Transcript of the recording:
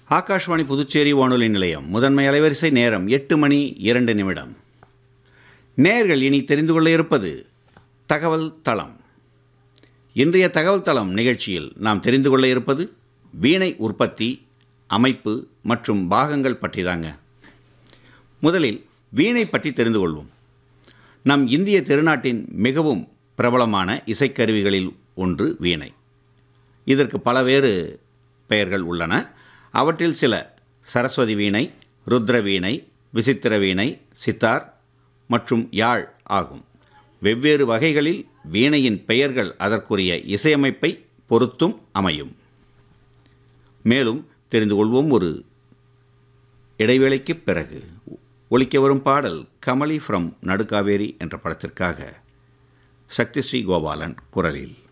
ஆகாஷ்வாணி புதுச்சேரி வானொலி நிலையம் முதன்மை அலைவரிசை நேரம் எட்டு மணி இரண்டு நிமிடம் நேர்கள் இனி தெரிந்து கொள்ள இருப்பது தகவல் தளம் இன்றைய தகவல் தளம் நிகழ்ச்சியில் நாம் தெரிந்து கொள்ள இருப்பது வீணை உற்பத்தி அமைப்பு மற்றும் பாகங்கள் பற்றி தாங்க முதலில் வீணை பற்றி தெரிந்து கொள்வோம் நம் இந்திய திருநாட்டின் மிகவும் பிரபலமான இசைக்கருவிகளில் ஒன்று வீணை இதற்கு பலவேறு பெயர்கள் உள்ளன அவற்றில் சில சரஸ்வதி வீணை ருத்ர வீணை விசித்திர வீணை சித்தார் மற்றும் யாழ் ஆகும் வெவ்வேறு வகைகளில் வீணையின் பெயர்கள் அதற்குரிய இசையமைப்பை பொறுத்தும் அமையும் மேலும் தெரிந்து கொள்வோம் ஒரு இடைவேளைக்குப் பிறகு ஒலிக்க வரும் பாடல் கமலி ஃப்ரம் நடுக்காவேரி என்ற படத்திற்காக சக்திஸ்ரீ கோபாலன் குரலில்